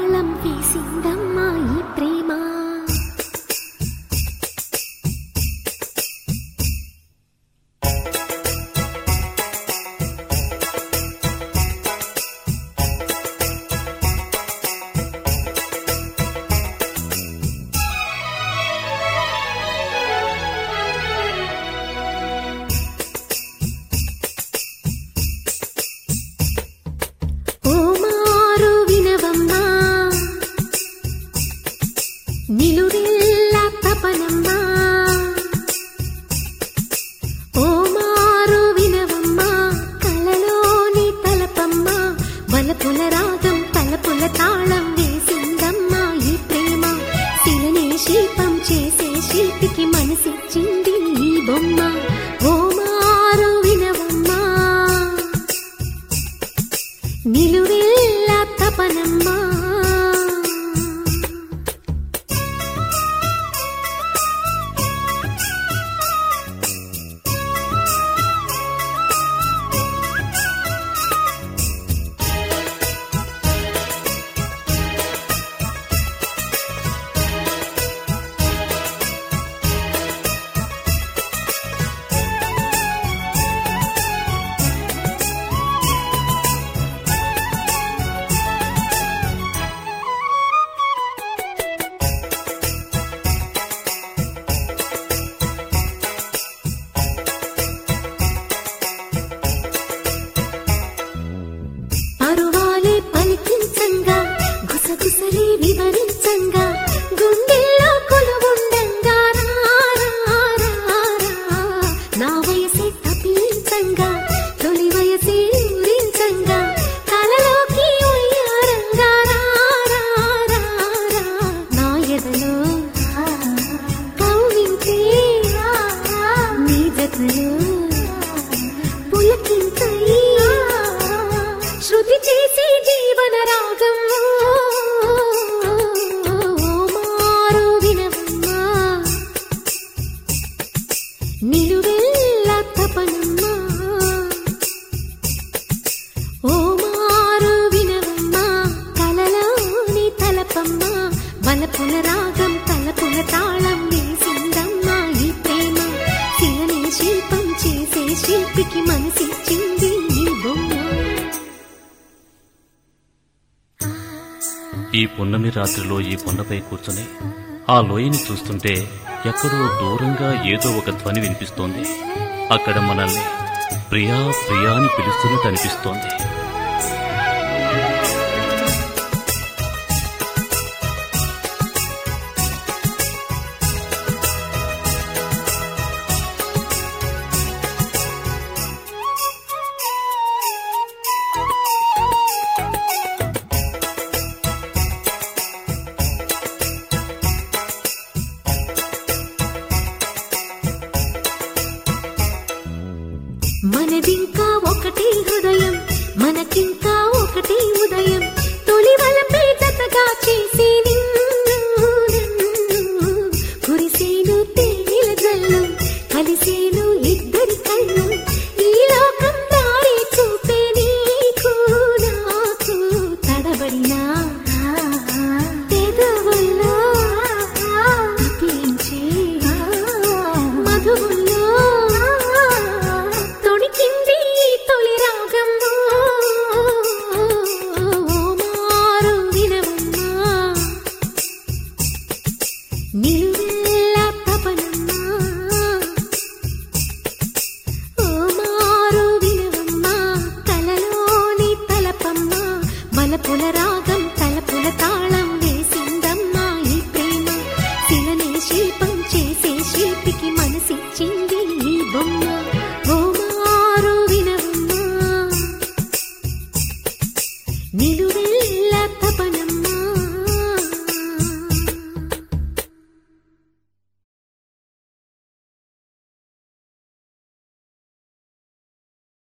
తాళం వేసిందమ్మా ఈ ప్రేమ ఓ మారు వినవమ్మా నిలువెల్ల తపనమ్మా ఓ మారు వినవమ్మా కలలోని తలపమ్మా వలపుల రాగం తలపుల తాళం వేసిందమ్మా ఈ ప్రేమ శిలని శిల్పం చేసే శిల్పికి మనసిచ్చింది ఈ బొమ్మ ఓ మారు వినవమ్మా నిలువెల్ల తపనమ్మా పరువాలే పలికించంగా గుసగుసలే వివరించంగా గుండెల్లో కొలువుండంగా రా, రా, రా, రా. నా వయసే తప్పించంగా తొలి వయసే ఊరించంగా కలలోకి ఉయ్యారంగా రా, రా, రా, రా. నా ఎదలో కవ్వించే నీ జతలో పులకింతై శృతి చేసే జీవన రాగం మారు వినవమ్మా నిలువెల్ల తపనమ్మా ఓ మారు వినవమ్మా కలలోని తలపమ్మా వలపుల రాగం తలపుల తాళం వేసిందమ్మా ఈ ప్రేమ శిలని శిల్పం చేసే శిల్పికి మనసిచ్చింది ఈ బొమ్మ ఈ పున్నమి రాత్రిలో ఈ కొండపై కూర్చుని ఆ లోయని చూస్తుంటే ఎక్కడో దూరంగా ఏదో ఒక ధ్వని వినిపిస్తోంది అక్కడ మనల్ని ప్రియా ప్రియా అని పిలుస్తున్నట్టు అనిపిస్తోంది మనదింకా ఒకటే హృదయం మనకింకా ఒకటే ఉదయం తొలి వలపే జతగా చేసే నిన్ను నన్ను కురిసేను తేనెల జల్లు కలిసేను ఇద్దరి కళ్ళు ఈ లోకం దారి చూపే నీకు నాకు తడబడినా